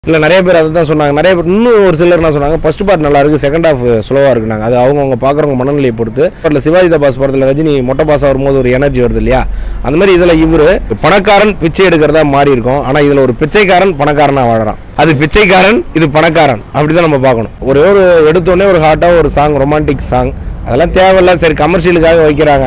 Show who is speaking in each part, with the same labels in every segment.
Speaker 1: இல்லை நிறைய பேர் அதை தான் சொன்னாங்க நிறைய பேர் இன்னும் ஒரு சிலர் என்ன சொன்னாங்க ஃபர்ஸ்ட் பார்ட் நல்லா இருக்கு செகண்ட் ஹாஃப் ஸ்லோவாக இருக்குனாங்க அது அவங்கவுங்க பார்க்குறவங்க மனநிலையை பொறுத்து பட்டில் சிவாஜி த பாஸ் படத்தில் ரஜினி மொட்டை பாஸ் வரும்போது ஒரு எனர்ஜி வருது இல்லையா அந்த மாதிரி இதில் இவர் பணக்காரன் பிச்சை எடுக்கிறதா மாறி இருக்கும் ஆனால் இதில் ஒரு பிச்சைக்காரன் பணக்காரனாக வாழறான் அது பிச்சைக்காரன் இது பணக்காரன் அப்படி தான் நம்ம பார்க்கணும் ஒரே ஒரு எடுத்தோடனே ஒரு ஹார்ட்டாக ஒரு சாங் ரொமான்டிக் சாங் அதெல்லாம் தேவையில்ல சரி கமர்ஷியலுக்காக வைக்கிறாங்க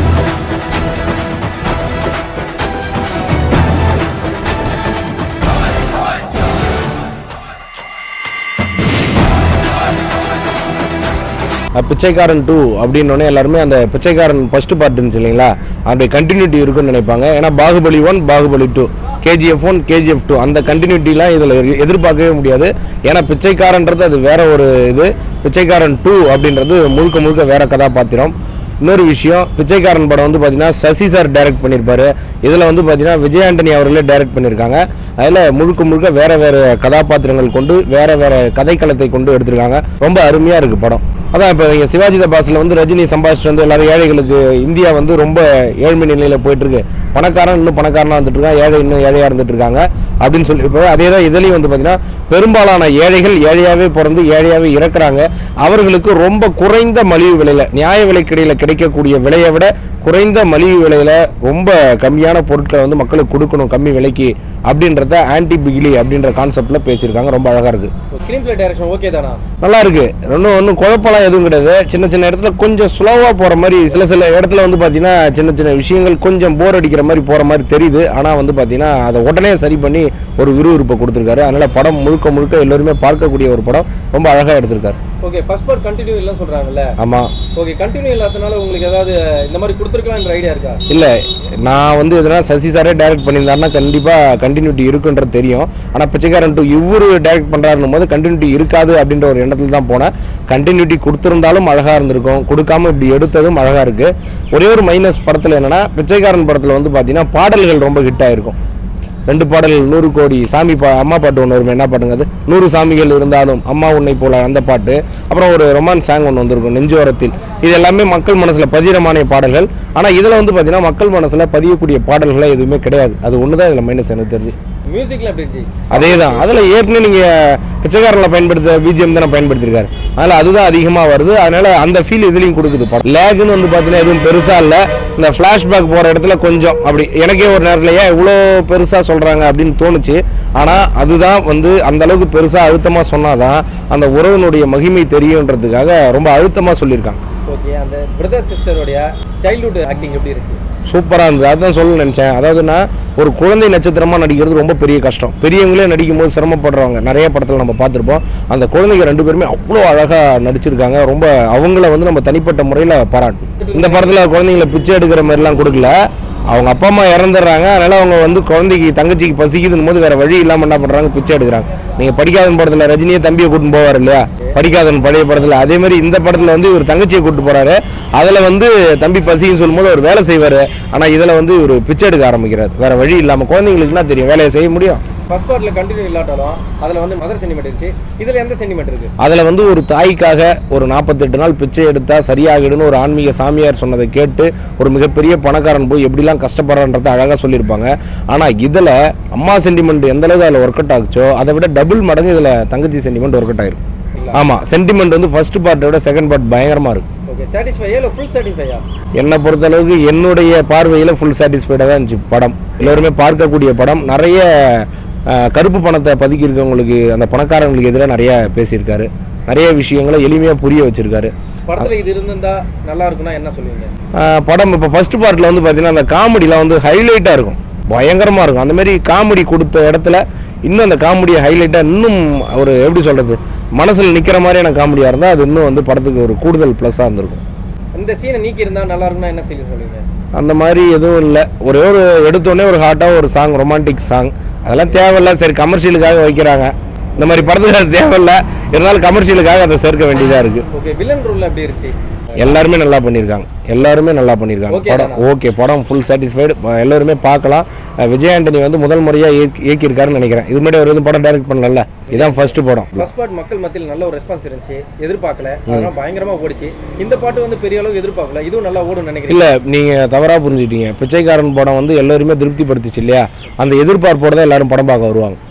Speaker 1: அஹ் பிச்சைக்காரன் டூ அப்படின்னோடனே எல்லாருமே அந்த பிச்சைக்காரன் ஃபர்ஸ்ட் பார்ட் இருந்துச்சு இல்லைங்களா அதோடைய கண்டினியூட்டி இருக்குன்னு நினைப்பாங்க ஏன்னா Baahubali one Baahubali two KGF one KGF two அந்த கண்டினியூட்டிலாம் இதில் எதிர்பார்க்கவே முடியாது ஏன்னா பிச்சைக்காரன்றது அது வேற ஒரு இது பிச்சைக்காரன் டூ அப்படின்றது முழுக்க முழுக்க வேற கதாபாத்திரம் இன்னொரு விஷயம் பிச்சைக்காரன் படம் வந்து பார்த்தீங்கன்னா சசி சார் டைரக்ட் பண்ணியிருப்பாரு இதில் வந்து பார்த்தீங்கன்னா விஜய் ஆண்டனி அவர்களே டைரக்ட் பண்ணியிருக்காங்க அதில் முழுக்க முழுக்க வேற வேற கதாபாத்திரங்கள் கொண்டு வேற வேற கதைக்களத்தை கொண்டு எடுத்திருக்காங்க ரொம்ப அருமையாக இருக்குது படம் அதான் இப்போ இங்கே சிவாஜி த பாஸில் வந்து ரஜினி சம்பாதிச்சுட்டு வந்து எல்லாரும் ஏழைகளுக்கு இந்தியா வந்து ரொம்ப ஏழ்மை நிலையில் போயிட்டு இருக்கு பணக்காரன் இன்னும் பணக்காரனாக வந்துட்டு இருக்கான் ஏழை இன்னும் ஏழையாக இருந்துட்டு இருக்காங்க அப்படின்னு சொல்லி இப்போ அதே தான் இதுலேயும் வந்து பார்த்தீங்கன்னா பெரும்பாலான ஏழைகள் ஏழையாகவே பிறந்து ஏழையாகவே இறக்குறாங்க அவர்களுக்கு ரொம்ப குறைந்த மலிவு விலையில் நியாய விலைக்கடையில் கிடைக்கக்கூடிய விலையை விட குறைந்த மலிவு விலையில் ரொம்ப கம்மியான பொருட்களை வந்து மக்களுக்கு கொடுக்கணும் கம்மி விலைக்கு அப்படின்றத ஆன்டி பிகிலி அப்படின்ற கான்செப்டில் பேசியிருக்காங்க ரொம்ப அழகாக இருக்குது
Speaker 2: ஸ்க்ரீன் பிளே டைரக்ஷன் ஓகே தானா
Speaker 1: நல்லா இருக்கு ஒன்றும் ஒன்றும் குழப்பம்லாம் எதுவும் கிடையாது சின்ன சின்ன இடத்துல கொஞ்சம் ஸ்லோவாக போகிற மாதிரி சில சில இடத்துல வந்து பார்த்தீங்கன்னா சின்ன சின்ன விஷயங்கள் கொஞ்சம் போர் அடிக்கிற மாதிரி போகிற மாதிரி தெரியுது ஆனால் வந்து பார்த்தீங்கன்னா அதை உடனே சரி பண்ணி ஒரு விறுவிறுப்பை கொடுத்துருக்காரு அதனால படம் முழுக்க முழுக்க எல்லோருமே பார்க்கக்கூடிய ஒரு படம் ரொம்ப அழகாக எடுத்திருக்காரு
Speaker 2: ஓகே ஃபர்ஸ்ட் பார்ட் கண்டினியூ இல்லைன்னு சொல்றாங்கல்ல
Speaker 1: ஆமாம்
Speaker 2: ஓகே கண்டினியூ இல்லாதனால உங்களுக்கு ஏதாவது இந்த மாதிரி கொடுத்துருக்கலாம்ன்ற ஐடியா இருக்கா
Speaker 1: இல்லை நான் வந்து எதுனா சசி சாரே டைரக்ட் பண்ணியிருந்தாருன்னா கண்டிப்பாக கண்டினியூட்டி இருக்குன்றது தெரியும் ஆனால் பிச்சைக்காரன் டூ இவரு டைரக்ட் பண்ணுறாருன்னும் போது கண்டினியூட்டி இருக்காது அப்படின்ற ஒரு எண்ணத்தில் தான் போனேன் கண்டினியூட்டி கொடுத்துருந்தாலும் அழகாக இருந்திருக்கும் கொடுக்காம இப்படி எடுத்ததும் அழகாக இருக்குது ஒரே ஒரு மைனஸ் படத்தில் என்னென்னா பிச்சைக்காரன் படத்தில் வந்து பார்த்தீங்கன்னா பாடல்கள் ரொம்ப ஹிட் ஆயிருக்கும் ரெண்டு பாடல்கள் நூறு கோடி சாமி பா அம்மா பாட்டு ஒன்று வரும் என்ன பாட்டுங்க அது நூறு சாமிகள் இருந்தாலும் அம்மா உன்னை போல அந்த பாட்டு அப்புறம் ஒரு ரொமான்ஸ் சாங் ஒன்று வந்திருக்கும் நெஞ்சோரத்தில் இது எல்லாமே மக்கள் மனசில் பதிரமான பாடல்கள் ஆனால் இதில் வந்து பார்த்தீங்கன்னா மக்கள் மனசில் பதியக்கூடிய பாடல்களே எதுவுமே கிடையாது அது ஒன்று தான் இதில் மைனஸ் எனக்கு தெரிஞ்சு
Speaker 2: மியூசிக்ல எப்படி இருந்துச்சு
Speaker 1: அதே தான் அதில் ஏற்கனவே நீங்கள் பிச்சைக்காரனில் பயன்படுத்த பிஜிஎம் தானே பயன்படுத்தியிருக்காரு அதில் அதுதான் அதிகமாக வருது அதனால் அந்த ஃபீல் இதுலேயும் கொடுக்குது படம் லேகுன்னு வந்து பார்த்தீங்கன்னா எதுவும் பெருசாக இல்லை இந்த ஃப்ளாஷ்பேக் போகிற இடத்துல கொஞ்சம் அப்படி எனக்கே ஒரு நேரத்தில் ஏன் இவ்வளோ பெருசாக சொல்கிறாங்க அப்படின்னு தோணுச்சு ஆனால் அதுதான் வந்து அந்த அளவுக்கு பெருசாக அழுத்தமாக சொன்னாதான் அந்த உறவினுடைய மகிமை தெரியுன்றதுக்காக ரொம்ப அழுத்தமாக சொல்லியிருக்காங்க
Speaker 2: ஓகே அந்த பிரதர் சிஸ்டருடைய சைல்ட்ஹுட் ஆக்டிங் எப்படி இருந்துச்சு
Speaker 1: சூப்பராக இருந்தது அதுதான் சொல்ல நினச்சேன் அதாவதுன்னா ஒரு குழந்தை நட்சத்திரமாக நடிக்கிறது ரொம்ப பெரிய கஷ்டம் பெரியவங்களே நடிக்கும் போது சிரமப்படுறவங்க நிறைய படத்தில் நம்ம பார்த்துருப்போம் அந்த குழந்தைங்க ரெண்டு பேருமே அவ்வளோ அழகாக நடிச்சிருக்காங்க ரொம்ப அவங்கள வந்து நம்ம தனிப்பட்ட முறையில் பாராட்டணும் இந்த படத்தில் குழந்தைங்களை பிச்சை எடுக்கிற மாதிரிலாம் கொடுக்கல அவங்க அப்பா அம்மா இறந்துடுறாங்க அதனால அவங்க வந்து குழந்தைக்கு தங்கச்சிக்கு பசிக்குதுன்னு போது வேற வழி இல்லாமல் என்ன பண்ணுறாங்க பிச்சை எடுக்கிறாங்க நீங்கள் படிக்காதன் படத்தில் ரஜினியே தம்பியை கூட்டின்னு போவார் இல்லையா படிக்காதன் பழைய படத்தில் அதே மாதிரி இந்த படத்தில் வந்து இவர் தங்கச்சியை கூட்டு போறாரு அதில் வந்து தம்பி பசின்னு சொல்லும்போது அவர் வேலை செய்வார் ஆனால் இதில் வந்து இவர் பிச்சை எடுக்க ஆரம்பிக்கிறார் வேற வழி இல்லாமல் குழந்தைங்களுக்கு என்ன தெரியும் வேலையை செய்ய முடியும்
Speaker 2: ஃபர்ஸ்ட் பார்ட்ல கண்டினியூ இல்லாட்டாலும் அதுல வந்து மதர் சென்டிமெண்ட் இருந்துச்சு இதுல எந்த சென்டிமெண்ட் இருக்கு
Speaker 1: அதில் வந்து ஒரு தாய்க்காக ஒரு நாற்பத்தெட்டு நாள் பிச்சை எடுத்தா சரியாகிடுன்னு ஒரு ஆன்மீக சாமியார் சொன்னதை கேட்டு ஒரு மிகப்பெரிய பணக்காரன் போய் எப்படிலாம் கஷ்டப்படுறான்றதை அழகாக சொல்லியிருப்பாங்க ஆனால் இதில் அம்மா சென்டிமெண்ட் எந்த அளவுக்கு அதில் ஒர்க் அவுட் ஆகுச்சோ அதை விட டபுள் மடங்கு இதில் தங்கச்சி சென்டிமெண்ட் ஒர்க் அவுட் ஆயிருக்கு ஆமாம் சென்டிமெண்ட் வந்து ஃபர்ஸ்ட் பார்ட்டை விட செகண்ட் பார்ட் பயங்கரமாக இருக்கு
Speaker 2: ஓகே சாட்டிஸ்ஃபையா இல்லை ஃபுல் சாட்டிஸ்ஃபையா
Speaker 1: என்னை பொறுத்தளவுக்கு என்னுடைய பார்வையில் ஃபுல் சாட்டிஸ்ஃபைடாக தான் இருந்துச்சு படம் எல்லோருமே பார்க்கக்கூடிய படம் நிறைய அஹ், கருப்பு பணத்தை பதுக்கி இருக்கவங்களுக்கு அந்த பணக்காரங்களுக்கு எதிராக நிறைய பேசியிருக்காரு நிறைய விஷயங்களை எளிமையாக புரிய வச்சிருக்காரு
Speaker 2: படத்துல இது இருந்திருந்தா நல்லா இருக்கும்னா என்ன சொல்லுவீங்க
Speaker 1: அஹ், படம் இப்போ ஃபர்ஸ்ட் பார்ட்டில் வந்து பார்த்தீங்கன்னா அந்த காமெடிலாம் வந்து ஹைலைட்டாக இருக்கும் பயங்கரமாக இருக்கும் அந்த மாதிரி காமெடி கொடுத்த இடத்துல இன்னும் அந்த காமெடியை ஹைலைட்டாக இன்னும் ஒரு எப்படி சொல்கிறது மனசில் நிற்கிற மாதிரியான காமெடியாக இருந்தால் அது இன்னும் வந்து படத்துக்கு ஒரு கூடுதல் ப்ளஸ்ஸாக இருந்திருக்கும்
Speaker 2: இந்த சீனை நீக்கி இருந்தா நல்லா இருக்கும்னா என்ன செய்ய சொல்லுவீங்க
Speaker 1: அந்த மாதிரி எதுவும் இல்லை ஒரே ஒரு எடுத்தோடனே ஒரு ஹார்ட்டாக ஒரு சாங் ரொமான்டிக் சாங் அதெல்லாம் தேவையில்ல சரி கமர்ஷியலுக்காக வைக்கிறாங்க இந்த மாதிரி படத்துக்கு அது தேவையில்ல இருந்தாலும் கமர்ஷியலுக்காக அதை சேர்க்க வேண்டியதாக இருக்குது
Speaker 2: ஓகே வில்லன் ரோல் எப்படி இருந்துச்சு
Speaker 1: எல்லாருமே நல்லா பண்ணியிருக்காங்க எல்லாருமே நல்லா பண்ணியிருக்காங்க
Speaker 2: Okay
Speaker 1: படம் ஓகே படம் ஃபுல் சாட்டிஸ்ஃபைடு எல்லாருமே பார்க்கலாம் அஹ் விஜய் ஆண்டனி வந்து முதல் முறையாக இயக்கி இயக்கியிருக்காருன்னு நினைக்கிறேன் இது முன்னாடி அவர் எதுவும் படம் டைரக்ட் பண்ணல இதான் ஃபர்ஸ்ட் படம்
Speaker 2: ஃபர்ஸ்ட் பார்ட் மக்கள் மத்தியில் நல்ல ஒரு ரெஸ்பான்ஸ் இருந்துச்சு எதிர்பார்க்கல அதனால பயங்கரமா ஓடிச்சு இந்த பாட்டு வந்து பெரிய அளவுக்கு எதிர்பார்க்கல இதுவும் நல்லா ஓடும் நினைக்கிறேன்
Speaker 1: இல்லை நீங்கள் தவறாக புரிஞ்சுட்டீங்க பிச்சைக்காரன் படம் வந்து எல்லாருமே திருப்திப்படுத்துச்சு இல்லையா அந்த எதிர்பார்ப்போட தான் எல்லாரும் படம் பார்க்க வருவாங்க
Speaker 2: ஓகே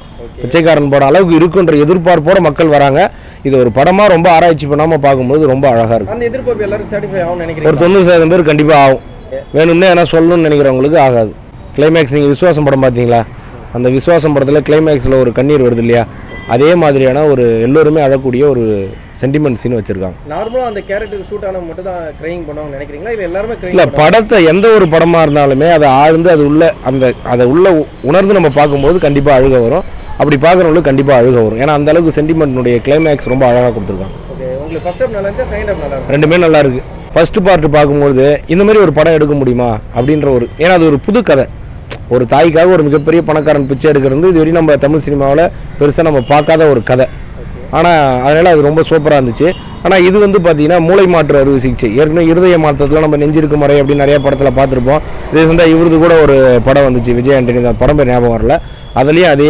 Speaker 1: பிச்சைக்காரன் படம் அளவுக்கு இருக்குன்ற எதிர்பார்ப்போட மக்கள் வராங்க இது ஒரு படமாக ரொம்ப ஆராய்ச்சி பண்ணாமல் பார்க்கும்போது ரொம்ப அழகாக இருக்கும்
Speaker 2: அந்த எதிர்பார்ப்பு எல்லாருக்கும் சாட்டிஸ்ஃபை ஆகும்னு
Speaker 1: ஒரு
Speaker 2: நினைக்கிறீங்க
Speaker 1: தொண்ணூறு சதவீதம் பேர் கண்டிப்பாக ஆகும் வேணும்னே எதனா சொல்லணும்னு நினைக்கிறவங்களுக்கு ஆகாது கிளைமேக்ஸ் நீங்கள் விசுவாசம் படம் பார்த்தீங்களா அந்த விசுவாசம் படத்தில் கிளைமேக்ஸில் ஒரு கண்ணீர் வருது இல்லையா அதே மாதிரியான ஒரு எல்லோருமே அழக்கூடிய ஒரு சென்டிமெண்ட் சீன் வச்சுருக்காங்க
Speaker 2: நார்மலா அந்த கேரக்டருக்கு சூட் ஆனவங்க மட்டும் தான் கிரைங் பண்ணுவாங்க நினைக்கிறீங்களா இல்ல எல்லாருமே கிரைங்
Speaker 1: இல்லை படத்தை எந்த ஒரு படமாக இருந்தாலுமே அதை ஆழ்ந்து அது உள்ள அந்த அதை உள்ள உ- உணர்ந்து நம்ம பார்க்கும்போது கண்டிப்பாக அழுக வரும் அப்படி பார்க்குறவங்களுக்கு கண்டிப்பாக அழுக வரும் ஏன்னா அந்த அளவுக்கு சென்டிமெண்ட்னுடைய கிளைமேக்ஸ் ரொம்ப அழகாக கொடுத்துருக்காங்க
Speaker 2: ஓகே உங்களுக்கு ஃபர்ஸ்ட் ஹாப் நல்லா இருந்துச்சா செகண்ட் ஹாப் நல்லா இருந்துச்சு
Speaker 1: ரெண்டுமே நல்லா இருக்கு ஃபர்ஸ்ட் பார்ட் பார்க்கும்போது இந்த மாதிரி ஒரு படம் எடுக்க முடியுமா அப்படின்ற ஒரு ஏன்னா அது ஒரு புது கதை ஒரு தாய்க்காக ஒரு மிகப்பெரிய பணக்காரன் பிச்சை எடுக்கிறது இது வரையும் நம்ம தமிழ் சினிமாவில் பெருசாக நம்ம பார்க்காத ஒரு கதை ஆனால் அதனால் அது ரொம்ப சூப்பராக இருந்துச்சு ஆனால் இது வந்து பார்த்தீங்கன்னா மூளை மாற்று அறுவை சிகிச்சை ஏற்கனவே இருதய மாற்றத்தில் நம்ம நெஞ்சிருக்கு முறை அப்படின்னு நிறைய படத்தில் பார்த்துருப்போம் ரீசெண்டாக இவரது கூட ஒரு படம் வந்துச்சு விஜய் ஆண்டனி தான் படம் பேர் ஞாபகம் வரல அதுலேயும் அதே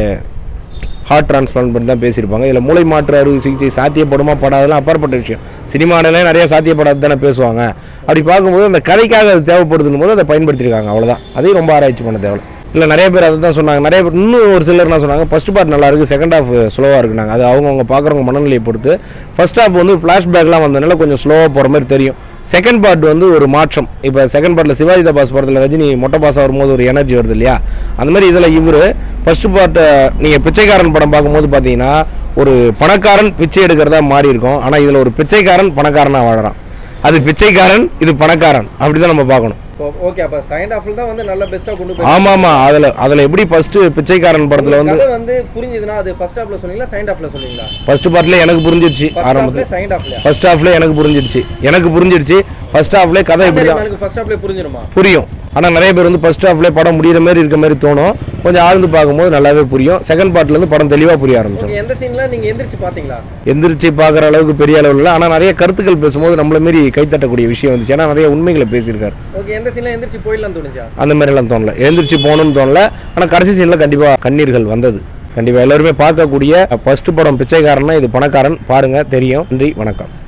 Speaker 1: ஹார்ட் டிரான்ஸ்பிளான்ட் பண்ணி தான் பேசியிருப்பாங்க இதில் மூளை மாற்று அறுவை சிகிச்சை சாத்தியப்படுமா படாதெல்லாம் அப்பாற்பட்ட விஷயம் சினிமாவிலே நிறைய சாத்தியப்படாது தானே பேசுவாங்க அப்படி பார்க்கும்போது அந்த கதைக்காக அது தேவைப்படுதுன்னு போது அதை பயன்படுத்தியிருக்காங்க அவ்வளோதான் அதையும் ரொம்ப ஆராய்ச்சி பண்ண தேவை இல்லை நிறைய பேர் அதை தான் சொன்னாங்க நிறைய பேர் இன்னும் ஒரு சிலர் என்ன சொன்னாங்க ஃபர்ஸ்ட் பார்ட் நல்லா இருக்குது செகண்ட் ஹாஃப் ஸ்லோவாக இருக்குனாங்க அது அவங்கவுங்க பார்க்குறவங்க மனநிலையை பொறுத்து ஃபர்ஸ்ட் ஹாஃப் வந்து ஃப்ளாஷ்பேக்லாம் வந்ததுனால கொஞ்சம் ஸ்லோவாக போகிற மாதிரி தெரியும் செகண்ட் பார்ட் வந்து ஒரு மாற்றம் இப்போ செகண்ட் பார்ட்டில் சிவாஜி தபாஸ் படத்தில் ரஜினி மொட்டை பாசா வரும்போது ஒரு எனர்ஜி வருது இல்லையா அந்த மாதிரி இதில் இவர் ஃபர்ஸ்ட் பார்ட்டை நீங்கள் பிச்சைக்காரன் படம் பார்க்கும்போது பார்த்தீங்கன்னா ஒரு பணக்காரன் பிச்சை எடுக்கிறதா மாறி இருக்கும் ஆனால் இதில் ஒரு பிச்சைக்காரன் பணக்காரனாக வாழறான் அது பிச்சைக்காரன் இது பணக்காரன் அப்படி தான் நம்ம பார்க்கணும்
Speaker 2: இப்போ ஓகே அப்ப செகண்ட் ஹாஃப்ல தான் வந்து நல்ல பெஸ்டா கொண்டு போய்
Speaker 1: ஆமாம் ஆமாம் அதில் அதில் எப்படி ஃபஸ்ட்டு பிச்சைக்காரன் படத்தில் வந்து
Speaker 2: கதை வந்து புரிஞ்சுதுன்னா அது ஃபர்ஸ்ட் ஹாஃப்ல சொன்னீங்களா செகண்ட் ஹாஃப்ல சொன்னீங்களா
Speaker 1: ஃபர்ஸ்ட் பார்ட்டில் எனக்கு புரிஞ்சிருச்சு
Speaker 2: ஃபர்ஸ்ட்
Speaker 1: ஆரம்பத்தில்
Speaker 2: ஹாஃப்ல செகண்ட் ஹாஃப்ல
Speaker 1: ஃபர்ஸ்ட் ஹாஃப்ல எனக்கு புரிஞ்சிருச்சு எனக்கு புரிஞ்சிருச்சு ஃபர்ஸ்ட் ஹாஃப்ல கதை இப்படி தான்
Speaker 2: எனக்கு ஃபர்ஸ்ட் ஹாஃப்ல புரிஞ்சிருமா
Speaker 1: புரியும் ஆனால் நிறைய பேர் வந்து ஃபர்ஸ்ட் ஹாஃப்ல படம் முடியிற மாதிரி இருக்க மாதிரி தோணும் கொஞ்சம் ஆழ்ந்து பார்க்கும்போது நல்லாவே புரியும் செகண்ட் பார்ட்லேருந்து படம் தெளிவாக புரிய ஆரம்பிச்சோம்
Speaker 2: ஓகே எந்த சீன்ல நீங்க எந்திரிச்சு பாத்தீங்களா
Speaker 1: எந்திரிச்சு பார்க்குற அளவுக்கு பெரிய அளவில் இல்லை ஆனால் நிறைய கருத்துக்கள் பேசும்போது நம்மள மாரி கைத்தட்டக்கூடிய விஷயம் வந்துச்சு ஏன்னா நிறைய உண்மைகளை பேசியிருக்காரு
Speaker 2: ஓகே எந்த சீன்ல எந்திரிச்சு போயிடலாம் தோணுச்சா
Speaker 1: அந்த மாதிரிலாம் தோணல எழுந்திரிச்சு போகணும்னு தோணல ஆனால் கடைசி சீனில் கண்டிப்பாக கண்ணீர்கள் வந்தது கண்டிப்பாக எல்லாருமே பார்க்கக்கூடிய ஃபர்ஸ்ட் படம் பிச்சைக்காரன்னா இது பணக்காரன் பாருங்க தெரியும் நன்றி வணக்கம்